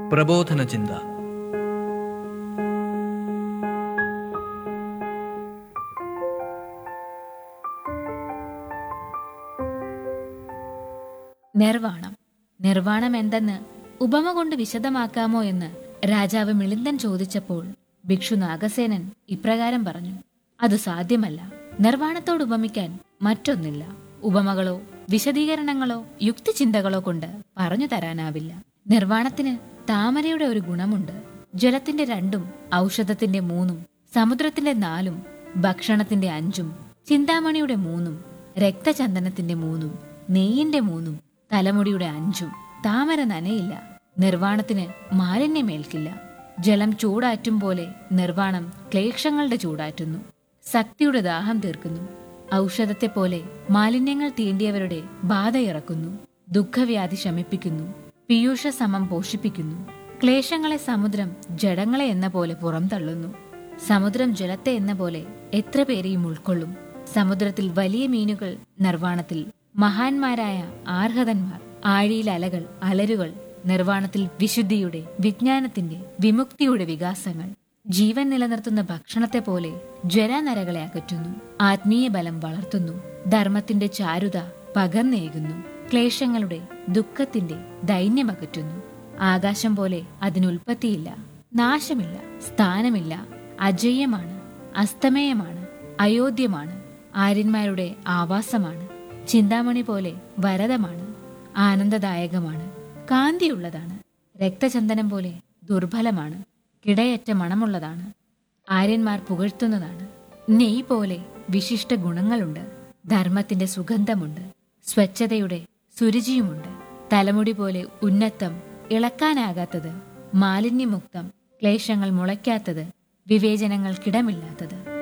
പ്രബോധന ചിന്ത നിർവാണം നിർവാണം എന്തെന്ന് ഉപമ കൊണ്ട് വിശദമാക്കാമോ എന്ന് രാജാവ് മിളിന്തൻ ചോദിച്ചപ്പോൾ ഭിക്ഷു നാഗസേനൻ ഇപ്രകാരം പറഞ്ഞു അത് സാധ്യമല്ല നിർവാണത്തോട് ഉപമിക്കാൻ മറ്റൊന്നില്ല ഉപമകളോ വിശദീകരണങ്ങളോ യുക്തിചിന്തകളോ കൊണ്ട് പറഞ്ഞു തരാനാവില്ല നിർവാണത്തിന് താമരയുടെ ഒരു ഗുണമുണ്ട് ജലത്തിന്റെ രണ്ടും ഔഷധത്തിന്റെ മൂന്നും സമുദ്രത്തിന്റെ നാലും ഭക്ഷണത്തിന്റെ അഞ്ചും ചിന്താമണിയുടെ മൂന്നും രക്തചന്ദനത്തിന്റെ മൂന്നും നെയ്യിന്റെ മൂന്നും തലമുടിയുടെ അഞ്ചും താമര നനയില്ല നിർവാണത്തിന് മാലിന്യമേൽക്കില്ല ജലം ചൂടാറ്റും പോലെ നിർവാണം ക്ലേശങ്ങളുടെ ചൂടാറ്റുന്നു ശക്തിയുടെ ദാഹം തീർക്കുന്നു ഔഷധത്തെ പോലെ മാലിന്യങ്ങൾ തീണ്ടിയവരുടെ ബാധ ഇറക്കുന്നു ദുഃഖവ്യാധി ശമിപ്പിക്കുന്നു പീയൂഷ സമം പോഷിപ്പിക്കുന്നു ക്ലേശങ്ങളെ സമുദ്രം ജഡങ്ങളെ എന്ന പോലെ പുറംതള്ളുന്നു സമുദ്രം ജലത്തെ എന്ന പോലെ എത്ര പേരെയും ഉൾക്കൊള്ളും സമുദ്രത്തിൽ വലിയ മീനുകൾ നിർവാണത്തിൽ മഹാന്മാരായ ആർഹതന്മാർ ആഴിയിൽ അലകൾ അലരുകൾ നിർവാണത്തിൽ വിശുദ്ധിയുടെ വിജ്ഞാനത്തിന്റെ വിമുക്തിയുടെ വികാസങ്ങൾ ജീവൻ നിലനിർത്തുന്ന ഭക്ഷണത്തെ പോലെ ജ്വരനരകളെ അകറ്റുന്നു ആത്മീയ ബലം വളർത്തുന്നു ധർമ്മത്തിന്റെ ചാരുത പകർന്നേകുന്നു ക്ലേശങ്ങളുടെ ദുഃഖത്തിന്റെ ദൈന്യമകറ്റുന്നു ആകാശം പോലെ അതിനുൽപ്പത്തിയില്ല നാശമില്ല സ്ഥാനമില്ല അജയ്യമാണ് അസ്തമേയമാണ് അയോധ്യമാണ് ആര്യന്മാരുടെ ആവാസമാണ് ചിന്താമണി പോലെ വരദമാണ് ആനന്ദദായകമാണ് കാന്തിയുള്ളതാണ് രക്തചന്ദനം പോലെ ദുർബലമാണ് കിടയറ്റ മണമുള്ളതാണ് ആര്യന്മാർ പുകഴ്ത്തുന്നതാണ് നെയ് പോലെ വിശിഷ്ട ഗുണങ്ങളുണ്ട് ധർമ്മത്തിന്റെ സുഗന്ധമുണ്ട് സ്വച്ഛതയുടെ സുരുചിയുമുണ്ട് തലമുടി പോലെ ഉന്നത്തം ഇളക്കാനാകാത്തത് മാലിന്യമുക്തം ക്ലേശങ്ങൾ മുളയ്ക്കാത്തത് വിവേചനങ്ങൾക്കിടമില്ലാത്തത്